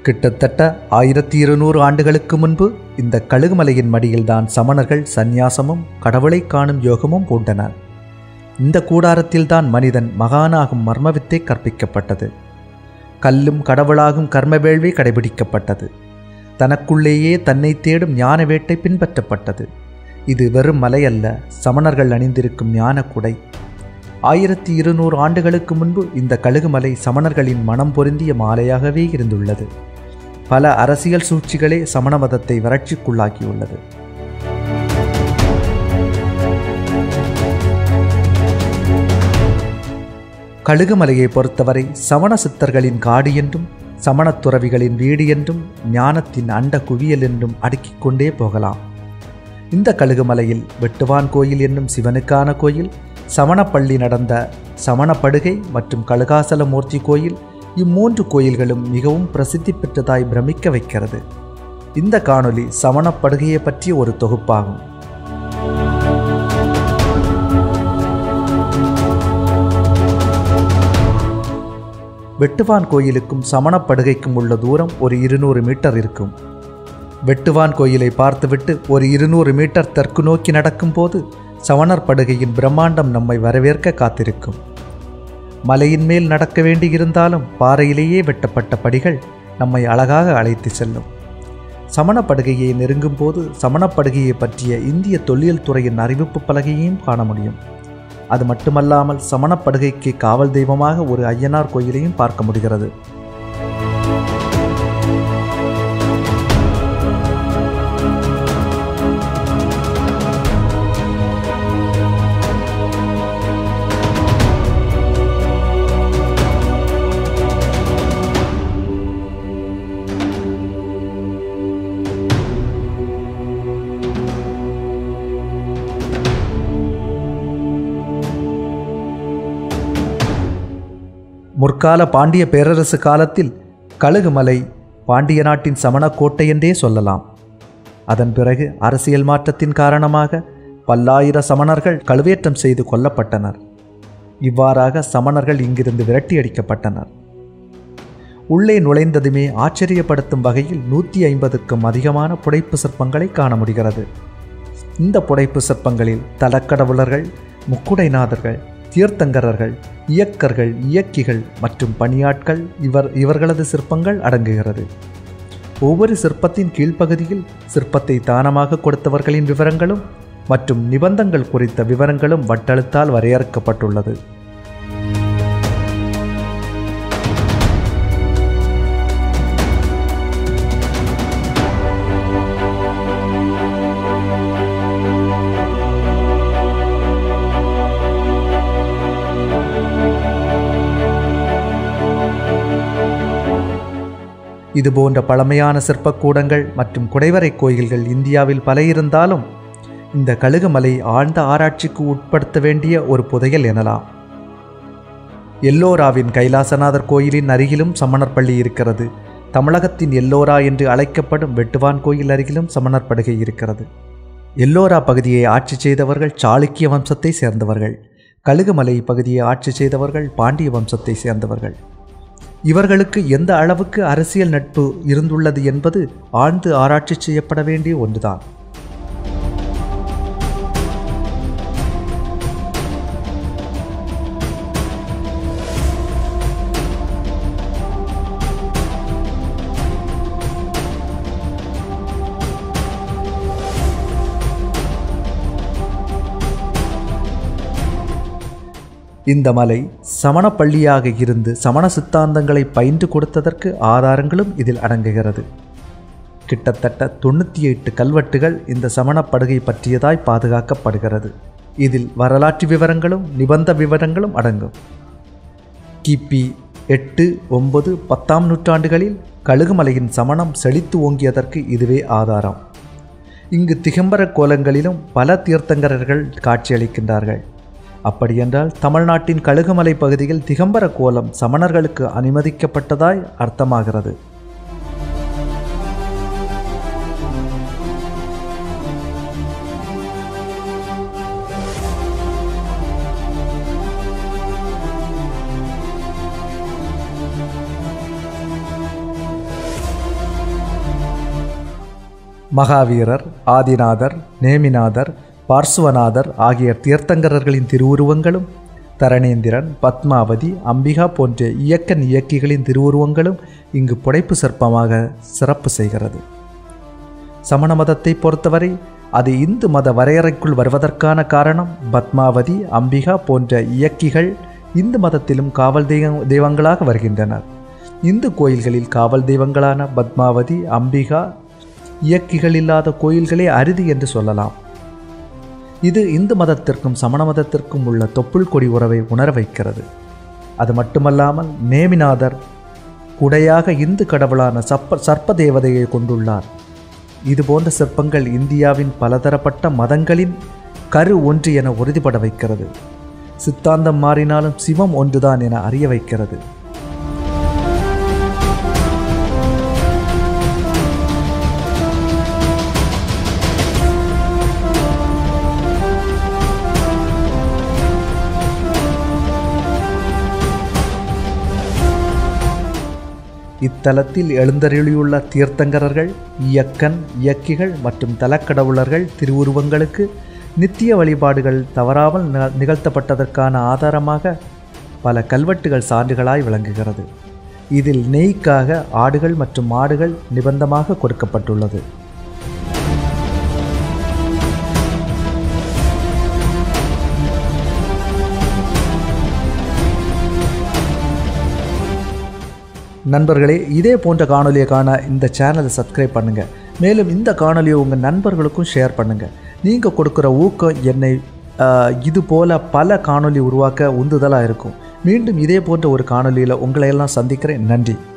கிட்டத்தட்ட ஆயிரத்தி இருநூறு ஆண்டுகளுக்கு முன்பு இந்த கழுகுமலையின் மடியில்தான் சமணர்கள் சந்நியாசமும் கடவுளை காணும் யோகமும் பூண்டனர் இந்த கூடாரத்தில்தான் மனிதன் மகானாகும் மர்மவித்தை கற்பிக்கப்பட்டது கல்லும் கடவுளாகும் கர்ம வேள்வி கடைபிடிக்கப்பட்டது தனக்குள்ளேயே தன்னை தேடும் ஞான வேட்டை பின்பற்றப்பட்டது இது வெறும் மலை அல்ல சமணர்கள் அணிந்திருக்கும் ஞான குடை ஆயிரத்தி இருநூறு ஆண்டுகளுக்கு முன்பு இந்த கழுகுமலை சமணர்களின் மனம் பொருந்திய மாலையாகவே இருந்துள்ளது பல அரசியல் சூழ்ச்சிகளே சமண மதத்தை வறட்சிக்குள்ளாக்கியுள்ளது கழுகுமலையை பொறுத்தவரை சமண சித்தர்களின் காடு என்றும் சமணத் துறவிகளின் வீடு என்றும் ஞானத்தின் அண்ட குவியல் என்றும் அடுக்கிக் கொண்டே போகலாம் இந்த கழுகுமலையில் வெட்டுவான் கோயில் என்னும் சிவனுக்கான கோயில் சமணப்பள்ளி நடந்த சமணப்படுகை மற்றும் கழுகாசலமூர்த்தி கோயில் இம்மூன்று கோயில்களும் மிகவும் பிரசித்தி பெற்றதாய் பிரமிக்க வைக்கிறது இந்த காணொளி சமணப்படுகையை பற்றிய ஒரு தொகுப்பாகும் வெட்டுவான் கோயிலுக்கும் சமணப்படுகைக்கும் உள்ள தூரம் ஒரு இருநூறு மீட்டர் இருக்கும் வெட்டுவான் கோயிலை பார்த்துவிட்டு ஒரு இருநூறு மீட்டர் தெற்கு நோக்கி நடக்கும்போது சவணர் படுகையின் பிரம்மாண்டம் நம்மை வரவேற்க காத்திருக்கும் மலையின் மேல் நடக்க வேண்டியிருந்தாலும் பாறையிலேயே வெட்டப்பட்ட படிகள் நம்மை அழகாக அழைத்து செல்லும் சமணப்படுகையை நெருங்கும் போது சமணப்படுகையை பற்றிய இந்திய தொல்லியல் துறையின் அறிவிப்பு பலகையையும் காண முடியும் அது மட்டுமல்லாமல் சமணப்படுகைக்கு காவல் தெய்வமாக ஒரு ஐயனார் கோயிலையும் பார்க்க முடிகிறது முற்கால பாண்டிய பேரரசு காலத்தில் கழுகுமலை பாண்டிய நாட்டின் சமண கோட்டை என்றே சொல்லலாம் அதன் பிறகு அரசியல் மாற்றத்தின் காரணமாக பல்லாயிர சமணர்கள் கழுவேற்றம் செய்து கொல்லப்பட்டனர் இவ்வாறாக சமணர்கள் இங்கிருந்து விரட்டி அடிக்கப்பட்டனர் உள்ளே நுழைந்ததுமே ஆச்சரியப்படுத்தும் வகையில் நூற்றி ஐம்பதுக்கும் அதிகமான புடைப்பு சிற்பங்களை காண முடிகிறது இந்த புடைப்பு சிற்பங்களில் தலக்கடவுளர்கள் முக்குடைநாதர்கள் தீர்த்தங்கரர்கள் இயக்கர்கள் இயக்கிகள் மற்றும் பணியாட்கள் இவர் இவர்களது சிற்பங்கள் அடங்குகிறது ஒவ்வொரு சிற்பத்தின் கீழ்ப்பகுதியில் சிற்பத்தை தானமாக கொடுத்தவர்களின் விவரங்களும் மற்றும் நிபந்தங்கள் குறித்த விவரங்களும் வட்டெழுத்தால் வரையறுக்கப்பட்டுள்ளது இதுபோன்ற பழமையான சிற்பக்கூடங்கள் மற்றும் குடைவரை கோயில்கள் இந்தியாவில் பல இருந்தாலும் இந்த கழுகுமலை ஆழ்ந்த ஆராய்ச்சிக்கு உட்படுத்த வேண்டிய ஒரு புதையல் எனலாம் எல்லோராவின் கைலாசநாதர் கோயிலின் அருகிலும் சமணர் பள்ளி இருக்கிறது தமிழகத்தின் எல்லோரா என்று அழைக்கப்படும் வெட்டுவான் கோயில் அருகிலும் சமணர் படுகை இருக்கிறது எல்லோரா பகுதியை ஆட்சி செய்தவர்கள் சாளுக்கிய வம்சத்தை சேர்ந்தவர்கள் கழுகுமலை பகுதியை ஆட்சி செய்தவர்கள் பாண்டிய வம்சத்தை சேர்ந்தவர்கள் இவர்களுக்கு எந்த அளவுக்கு அரசியல் நட்பு இருந்துள்ளது என்பது ஆழ்ந்து ஆராய்ச்சி செய்யப்பட வேண்டிய ஒன்றுதான் இந்த மலை சமண பள்ளியாக இருந்து சமண சித்தாந்தங்களை பயின்று கொடுத்ததற்கு ஆதாரங்களும் இதில் அடங்குகிறது கிட்டத்தட்ட தொண்ணூற்றி எட்டு கல்வெட்டுகள் இந்த சமணப்படுகை பற்றியதாய் பாதுகாக்கப்படுகிறது இதில் வரலாற்று விவரங்களும் நிபந்த விவரங்களும் அடங்கும் கிபி எட்டு ஒன்பது பத்தாம் நூற்றாண்டுகளில் கழுகுமலையின் சமணம் செழித்து ஓங்கியதற்கு இதுவே ஆதாரம் இங்கு திகம்பர கோலங்களிலும் பல தீர்த்தங்கரர்கள் காட்சியளிக்கின்றார்கள் அப்படியென்றால் தமிழ்நாட்டின் கழுகுமலை பகுதியில் திகம்பர கோலம் சமணர்களுக்கு அனுமதிக்கப்பட்டதாய் அர்த்தமாகிறது மகாவீரர் ஆதிநாதர் நேமிநாதர் பார்சுவநாதர் ஆகிய தீர்த்தங்கரர்களின் திருவுருவங்களும் தரணேந்திரன் பத்மாவதி அம்பிகா போன்ற இயக்கன் இயக்கிகளின் திருவுருவங்களும் இங்கு புடைப்பு சிற்பமாக சிறப்பு செய்கிறது சமண மதத்தை பொறுத்தவரை அது இந்து மத வரையறைக்குள் வருவதற்கான காரணம் பத்மாவதி அம்பிகா போன்ற இயக்கிகள் இந்து மதத்திலும் காவல் தெய்வ தெய்வங்களாக வருகின்றனர் இந்து கோயில்களில் காவல் தெய்வங்களான பத்மாவதி அம்பிகா இயக்கிகள் இல்லாத கோயில்களே அரிது என்று சொல்லலாம் இது இந்து மதத்திற்கும் சமண மதத்திற்கும் உள்ள தொப்புள் கொடி உறவை உணர வைக்கிறது அது மட்டுமல்லாமல் நேமிநாதர் குடையாக இந்து கடவுளான சப்ப சர்ப்ப தேவதையை கொண்டுள்ளார் இது போன்ற சிற்பங்கள் இந்தியாவின் பலதரப்பட்ட மதங்களின் கரு ஒன்று என உறுதிப்பட வைக்கிறது சித்தாந்தம் மாறினாலும் சிவம் ஒன்றுதான் என அறிய வைக்கிறது இத்தலத்தில் எழுந்தருளியுள்ள தீர்த்தங்கரர்கள் இயக்கன் இயக்கிகள் மற்றும் தலக்கடவுளர்கள் திருவுருவங்களுக்கு நித்திய வழிபாடுகள் தவறாமல் நிக- நிகழ்த்தப்பட்டதற்கான ஆதாரமாக பல கல்வெட்டுகள் சான்றுகளாய் விளங்குகிறது இதில் நெய்க்காக ஆடுகள் மற்றும் மாடுகள் நிபந்தமாக கொடுக்கப்பட்டுள்ளது நண்பர்களே இதே போன்ற காணொலியை காண இந்த சேனலை சப்ஸ்கிரைப் பண்ணுங்கள் மேலும் இந்த காணொலியை உங்கள் நண்பர்களுக்கும் ஷேர் பண்ணுங்கள் நீங்கள் கொடுக்குற ஊக்கம் என்னை ஆஹ், இது போல பல காணொளி உருவாக்க உந்துதலாக இருக்கும் மீண்டும் இதே போன்ற ஒரு காணொலியில் உங்களை எல்லாம் சந்திக்கிறேன் நன்றி